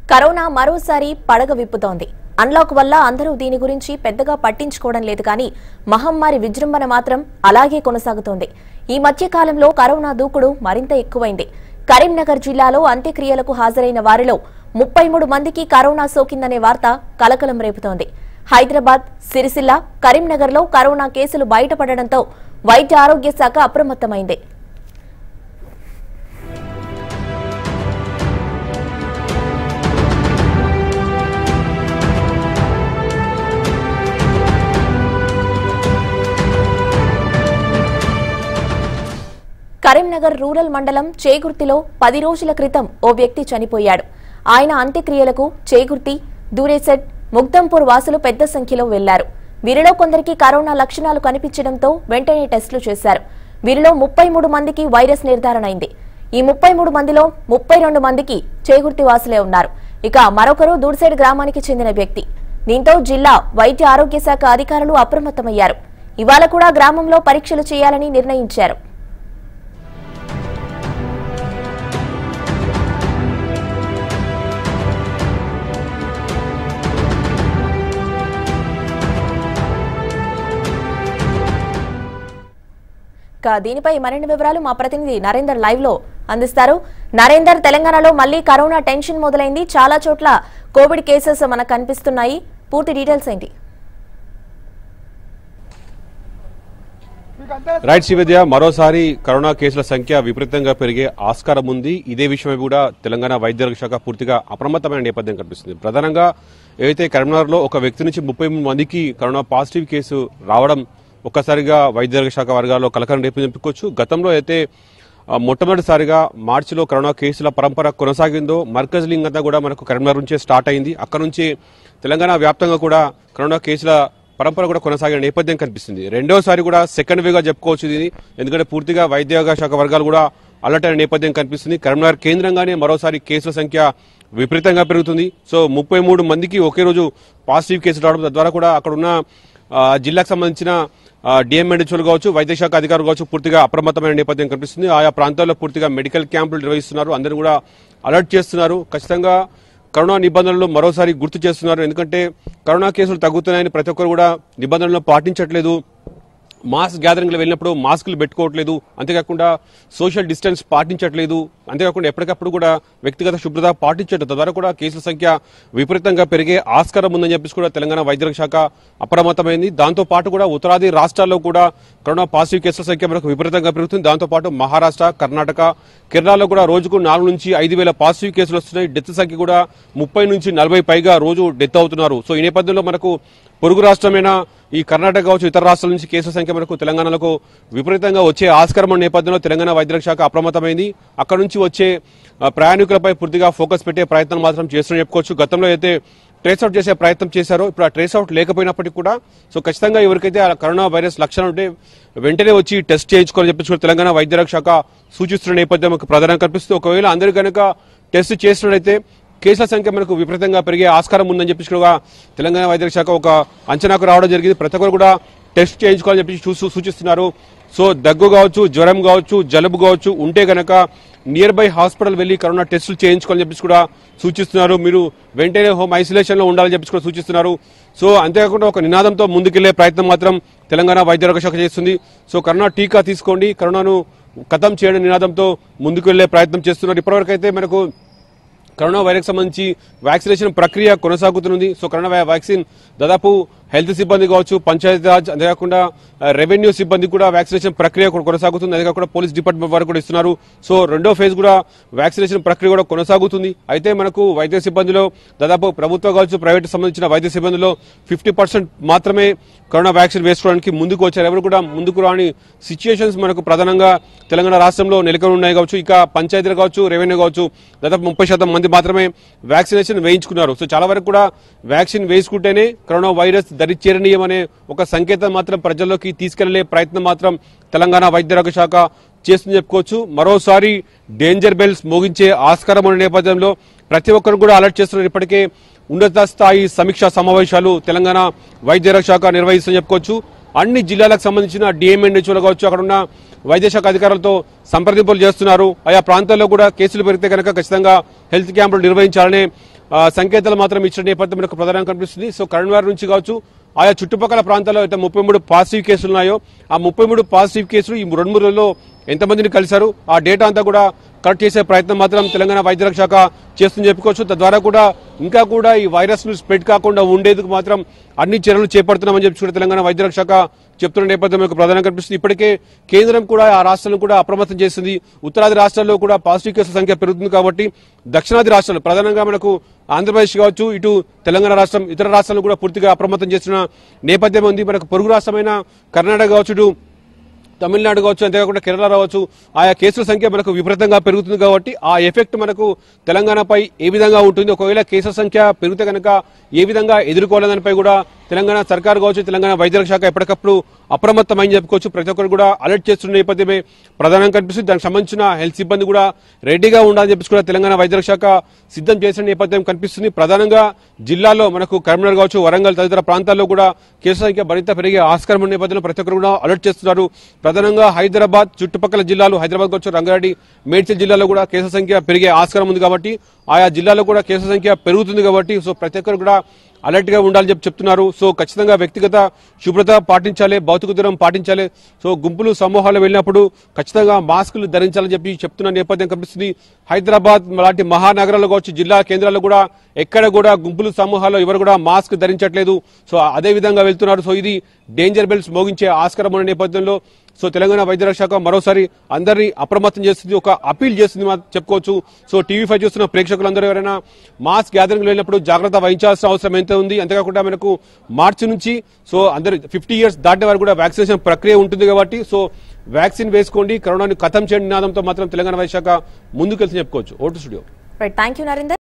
corona మరోసారి పడగ విప్పుతోంది unlock వల్ల అందరూ దీని గురించి పెద్దగా పట్టించుకోవడం లేదు కానీ మహమ్మారి విజృంభణ మాత్రం అలాగే కొనసాగుతోంది ఈ మధ్య కాలంలో కరోనా దూకుడు మరింత ఎక్కువైంది కరీంనగర్ జిల్లాలో అంత్యక్రియలకు హాజరైన వారిలో ముప్పై మూడు మందికి కరోనా సోకిందనే వార్త కలకలం రేపుతోంది హైదరాబాద్ సిరిసిల్ల కరీంనగర్లో కరోనా కేసులు బయటపడడంతో వైద్య ఆరోగ్య శాఖ అప్రమత్తమైంది కరీంనగర్ రూరల్ మండలం చేగుర్తిలో పది రోజుల క్రితం ఓ వ్యక్తి చనిపోయాడు ఆయన అంత్యక్రియలకు చేగుర్తి దూరేసెట్ ముగ్దంపూర్ వాసులు పెద్ద సంఖ్యలో వెళ్లారు వీరిలో కొందరికి కరోనా లక్షణాలు కనిపించడంతో వెంటనే టెస్టులు చేశారు వీరిలో ముప్పై మూడు మందికి వైరస్ నిర్ధారణ అయింది ఈ ముప్పై మూడు మందిలో ముప్పై రెండు మందికి చేగుర్తి వాసులే ఉన్నారు ఇక మరొకరు దూర్సేడ్ గ్రామానికి చెందిన వ్యక్తి దీంతో జిల్లా వైద్య ఆరోగ్య శాఖ అధికారులు అప్రమత్తమయ్యారు ఇవాళ కూడా గ్రామంలో పరీక్షలు చేయాలని నిర్ణయించారు ఇక దీనిపై మరిన్ని వివరాలు మా ప్రతినిధి నరేందర్ లైవ్ లో అందిస్తారు నరేందర్ తెలంగాణలో మళ్లీ కరోనా టెన్షన్ మొదలైంది చాలా చోట్ల కోవిడ్ కేసెస్ మనకు కనిపిస్తున్నాయి పూర్తి డీటెయిల్స్ ఏంటి రైట్ శ్రీవిద్య మరోసారి కరోనా కేసుల సంఖ్య విపరీతంగా పెరిగే ఆస్కారం ఉంది ఇదే విషయమై కూడా తెలంగాణ వైద్య ఆరోగ్య శాఖ పూర్తిగా అప్రమత్తమైన నేపథ్యం కనిపిస్తుంది ప్రధానంగా ఏదైతే కరీంనగర్లో ఒక వ్యక్తి నుంచి ముప్పై మందికి కరోనా పాజిటివ్ కేసు రావడం ఒక్కసారిగా వైద్య ఆరోగ్య శాఖ వర్గాల్లో కలకలం రేపు చెప్పుకోవచ్చు గతంలో అయితే ఆ, మొట్టమొదటిసారిగా మార్చిలో కరోనా కేసుల పరంపర కొనసాగిందో మర్కజ్ లింగ్ అంతా కూడా మనకు కరీంనగర్ నుంచే స్టార్ట్ అయింది అక్కడ నుంచి తెలంగాణ వ్యాప్తంగా కూడా కరోనా కేసుల పరంపర కూడా కొనసాగిన నేపథ్యం కనిపిస్తుంది రెండోసారి కూడా సెకండ్ వేగా చెప్పుకోవచ్చు ఇది ఎందుకంటే పూర్తిగా వైద్య శాఖ వర్గాలు కూడా అలర్ట్ అయిన నేపథ్యం కనిపిస్తుంది కరీంనగర్ కేంద్రంగానే మరోసారి కేసుల సంఖ్య విపరీతంగా పెరుగుతుంది సో ముప్పై మూడు మందికి ఒకే రోజు పాజిటివ్ కేసులు రావడం తద్వారా కూడా అక్కడ ఉన్న ఆ, జిల్లాకు సంబంధించిన డిఎంఎడ్హెచ్ఓలు కావచ్చు వైద్య శాఖ అధికారులు కావచ్చు పూర్తిగా అప్రమత్తమైన నేపథ్యం కనిపిస్తుంది ఆయా ప్రాంతాల్లో పూర్తిగా మెడికల్ క్యాంపులు నిర్వహిస్తున్నారు అందరిని కూడా అలర్ట్ చేస్తున్నారు ఖచ్చితంగా కరోనా నిబంధనలు మరోసారి గుర్తు చేస్తున్నారు ఎందుకంటే కరోనా కేసులు తగ్గుతున్నాయని ప్రతి ఒక్కరు కూడా నిబంధనలు పాటించట్లేదు మాస్క్ గ్యాదరింగ్లో వెళ్ళినప్పుడు మాస్కులు పెట్టుకోవట్లేదు అంతేకాకుండా సోషల్ డిస్టెన్స్ పాటించట్లేదు అంతేకాకుండా ఎప్పటికప్పుడు కూడా వ్యక్తిగత శుభ్రత పాటించడం తద్వారా కూడా కేసుల సంఖ్య విపరీతంగా పెరిగే ఆస్కారం ఉందని చెప్పేసి కూడా తెలంగాణ వైద్య శాఖ అప్రమత్తమైంది దాంతో పాటు కూడా ఉత్తరాది రాష్ట్రాల్లో కూడా కరోనా పాజిటివ్ కేసుల సంఖ్య మనకు విపరీతంగా పెరుగుతుంది దాంతో పాటు మహారాష్ట్ర కర్ణాటక కేరళలో కూడా రోజుకు నాలుగు నుంచి ఐదు వేల పాజిటివ్ కేసులు వస్తున్నాయి డెత్ సంఖ్య కూడా ముప్పై నుంచి నలభై పైగా రోజు డెత్ అవుతున్నారు సో ఈ నేపథ్యంలో మనకు పొరుగు రాష్ట్రమైన ఈ కర్ణాటక కావచ్చు ఇతర రాష్ట్రాల నుంచి కేసుల సంఖ్య మనకు తెలంగాణలో విపరీతంగా వచ్చే ఆస్కారం ఉన్న నేపథ్యంలో తెలంగాణ వైద్య శాఖ అప్రమత్తమైంది అక్కడ నుంచి వచ్చే ఆ, ప్రయాణికులపై పూర్తిగా ఫోకస్ పెట్టే ప్రయత్నం మాత్రం చేస్తున్నా చెప్పుకోవచ్చు గతంలో అయితే ట్రేస్ అవుట్ చేసే ప్రయత్నం చేశారో ఇప్పుడు ఆ ట్రేస్ అవుట్ లేకపోయినప్పటికీ కూడా సో ఖచ్చితంగా ఎవరికైతే ఆ కరోనా వైరస్ లక్షణాలు ఉంటే వెంటనే వచ్చి టెస్ట్ చేయించుకోవాలని చెప్పేసి కూడా తెలంగాణ వైద్య ఆరోగ్య శాఖ సూచిస్తున్న నేపథ్యం మనకు ప్రధానంగా కనిపిస్తుంది ఒకవేళ అందరూ కనుక టెస్ట్ చేసినట్లయితే కేసుల సంఖ్య మనకు విపరీతంగా పెరిగే ఆస్కారం ఉందని చెప్పేసి కూడా తెలంగాణ వైద్య శాఖ ఒక అంచనాకు రావడం జరిగింది ప్రతి ఒక్కరు కూడా టెస్ట్ చేయించుకోవాలని చెప్పి చూస్తూ సూచిస్తున్నారు సో దగ్గు కావచ్చు జ్వరం కావచ్చు జలుబు కావచ్చు ఉంటే గనక నియర్ బై హాస్పిటల్ వెళ్ళి కరోనా టెస్టులు చేయించుకోవాలని చెప్పేసి కూడా సూచిస్తున్నారు మీరు వెంటనే హోమ్ ఐసోలేషన్ లో ఉండాలని చెప్పేసి కూడా సూచిస్తున్నారు సో అంతేకాకుండా ఒక నినాదంతో ముందుకెళ్లే ప్రయత్నం మాత్రం తెలంగాణ వైద్య ఆరోగ్య శాఖ చేస్తుంది సో కరోనా టీకా తీసుకోండి కరోనాను ఖతం చేయడం నినాదంతో ముందుకు వెళ్లే ప్రయత్నం చేస్తున్నారు ఇప్పటివరకు అయితే మనకు కరోనా వైరస్ సంబంధించి వ్యాక్సినేషన్ ప్రక్రియ కొనసాగుతుంది సో కరోనా వ్యా- వ్యాక్సిన్ దాదాపు హెల్త్ సిబ్బంది కావచ్చు పంచాయతీరాజ్ అంతేకాకుండా ఆ, రెవెన్యూ సిబ్బంది కూడా వ్యాక్సినేషన్ ప్రక్రియ కొ- కొనసాగుతుంది అంతేకాకుండా పోలీస్ డిపార్ట్మెంట్ వారు కూడా ఇస్తున్నారు సో రెండో ఫేజ్ కూడా వ్యాక్సినేషన్ ప్రక్రియ కూడా కొనసాగుతుంది అయితే మనకు వైద్య సిబ్బందిలో దాదాపు ప్రభుత్వ కావచ్చు ప్రైవేట్ సంబంధించిన వైద్య సిబ్బందిలో ఫిఫ్టీ మాత్రమే కరోనా వ్యాక్సిన్ వేసుకోవడానికి ముందుకు వచ్చారు ఎవరు కూడా ముందుకు రాని సిచ్యుయేషన్స్ మనకు ప్రధానంగా తెలంగాణ రాష్ట్రంలో నెలకొని ఉన్నాయి కావచ్చు ఇక పంచాయతీలు కావచ్చు రెవెన్యూ కావచ్చు దాదాపు ముప్పై శాతం మంది మాత్రమే వ్యాక్సినేషన్ వేయించుకున్నారు సో చాలా వరకు కూడా వ్యాక్సిన్ వేసుకుంటేనే కరోనా వైరస్ దరి చేరనీయమనే ఒక సంకేతం మాత్రం ప్రజల్లోకి తీసుకెళ్లే ప్రయత్నం మాత్రం తెలంగాణ వైద్య ఆరోగ్య శాఖ చేస్తుందని చెప్పుకోవచ్చు మరోసారి డేంజర్ బెల్స్ మోగించే ఆస్కారం ఉన్న నేపథ్యంలో ప్రతి ఒక్కరు కూడా అలర్ట్ చేస్తున్నారు ఇప్పటికే ఉన్నత స్థాయి సమీక్షా సమావేశాలు తెలంగాణ వైద్య ఆరోగ్య శాఖ నిర్వహిస్తుందని చెప్పుకోవచ్చు అన్ని జిల్లాలకు సంబంధించిన డిఎంఎన్హెచ్ఓలు కావచ్చు అక్కడ ఉన్న వైద్య శాఖ అధికారులతో సంప్రదింపులు చేస్తున్నారు ఆయా ప్రాంతాల్లో కూడా కేసులు పెరిగితే కనుక ఖచ్చితంగా హెల్త్ క్యాంపులు నిర్వహించాలనే ఆ, సంకేతాలు మాత్రం ఇచ్చిన నేపథ్యం మనకు ప్రధానంగా కనిపిస్తుంది సో కరీంనగర్ నుంచి కావచ్చు ఆయా చుట్టుపక్కల ప్రాంతాల్లో అయితే ముప్పై మూడు పాజిటివ్ కేసులు ఉన్నాయో ఆ ముప్పై మూడు పాజిటివ్ కేసులు ఈ రెండు మూడు రోజుల్లో ఎంతమందిని కలిశారు ఆ డేటా అంతా కూడా కరెక్ట్ చేసే ప్రయత్నం మాత్రం తెలంగాణ వైద్య శాఖ చేస్తుందని చెప్పుకోవచ్చు తద్వారా కూడా ఇంకా కూడా ఈ వైరస్ ను స్ప్రెడ్ కాకుండా ఉండేందుకు మాత్రం అన్ని చర్యలు చేపడుతున్నామని చెప్పి కూడా తెలంగాణ వైద్య శాఖ చెప్తున్న నేపథ్యం మనకు ప్రధానంగా కనిపిస్తుంది ఇప్పటికే కేంద్రం కూడా ఆ రాష్ట్రాలను కూడా అప్రమత్తం చేసింది ఉత్తరాది రాష్ట్రాల్లో కూడా పాజిటివ్ కేసుల సంఖ్య పెరుగుతుంది కాబట్టి దక్షిణాది రాష్ట్రాలు ప్రధానంగా మనకు ఆంధ్రప్రదేశ్ కావచ్చు ఇటు తెలంగాణ రాష్ట్రం ఇతర రాష్ట్రాలను కూడా పూర్తిగా అప్రమత్తం చేసిన నేపథ్యం ఉంది మనకు పొరుగు రాష్ట్రమైన కర్ణాటక కావచ్చు ఇటు తమిళనాడు కావచ్చు అంతేకాకుండా కేరళ రావచ్చు ఆయా కేసుల సంఖ్య మనకు విపరీతంగా పెరుగుతుంది కాబట్టి ఆ ఎఫెక్ట్ మనకు తెలంగాణపై ఏ విధంగా ఉంటుంది ఒకవేళ కేసుల సంఖ్య పెరిగితే కనుక ఏ విధంగా ఎదుర్కోవాలదానిపై కూడా తెలంగాణ సర్కార్ కావచ్చు తెలంగాణ వైద్య శాఖ ఎప్పటికప్పుడు అప్రమత్తమని చెప్పుకోవచ్చు ప్రతి ఒక్కరు కూడా అలర్ట్ చేస్తున్న నేపథ్యమే ప్రధానంగా కనిపిస్తుంది దానికి సంబంధించిన హెల్త్ సిబ్బంది కూడా రెడీగా ఉండాలని చెప్పి కూడా తెలంగాణ వైద్య శాఖ సిద్ధం చేసిన నేపథ్యం కనిపిస్తుంది ప్రధానంగా జిల్లాలో మనకు కరీంనగర్ కావచ్చు వరంగల్ తదితర ప్రాంతాల్లో కూడా కేసుల సంఖ్య మరింత పెరిగే ఆస్కారం ఉన్న నేపథ్యంలో ప్రతి ఒక్కరు కూడా అలర్ట్ చేస్తున్నారు ప్రధానంగా హైదరాబాద్ చుట్టుపక్కల జిల్లాలు హైదరాబాద్ కావచ్చు రంగారెడ్డి మేడ్చల్ జిల్లాలో కూడా కేసుల సంఖ్య పెరిగే ఆస్కారం ఉంది కాబట్టి ఆయా జిల్లాలో కూడా కేసుల సంఖ్య పెరుగుతుంది కాబట్టి సో ప్రతి ఒక్కరు కూడా అలర్ట్ గా ఉండాలని చెప్పి చెప్తున్నారు సో ఖచ్చితంగా వ్యక్తిగత శుభ్రత పాటించాలి భౌతిక దూరం పాటించాలి సో గుంపులు సమూహాలు వెళ్ళినప్పుడు ఖచ్చితంగా మాస్కులు ధరించాలని చెప్పి చెప్తున్న నేపథ్యం కనిపిస్తుంది హైదరాబాద్ లాంటి మహానగరాల్లో కావచ్చు జిల్లా కేంద్రాల్లో కూడా ఎక్కడ కూడా గుంపులు సమూహాల్లో ఎవరు కూడా మాస్క్ ధరించట్లేదు సో అదే విధంగా వెళ్తున్నారు సో ఇది డేంజర్ బెల్స్ మోగించే ఆస్కారం ఉన్న నేపథ్యంలో సో తెలంగాణ వైద్య శాఖ మరోసారి అందరినీ అప్రమత్తం చేస్తుంది ఒక అపీల్ చేస్తుంది మా- చెప్పుకోవచ్చు సో టీవీ ఫైవ్ చూస్తున్న ప్రేక్షకులందరూ ఎవరైనా మాస్ గ్యాదరింగ్ వెళ్ళినప్పుడు జాగ్రత్త వహించాల్సిన అవసరం ఎంత ఉంది అంతేకాకుండా మనకు మార్చి నుంచి సో అందరు ఫిఫ్టీ ఇయర్స్ దాటిన వారు కూడా వ్యాక్సినేషన్ ప్రక్రియ ఉంటుంది కాబట్టి సో వ్యాక్సిన్ వేసుకోండి కరోనాని ఖతం చేయండి నినాదంతో మాత్రం తెలంగాణ వైద్య శాఖ ముందుకెళ్తుంది చెప్పుకోవచ్చు ఓటు studio right thank you Narender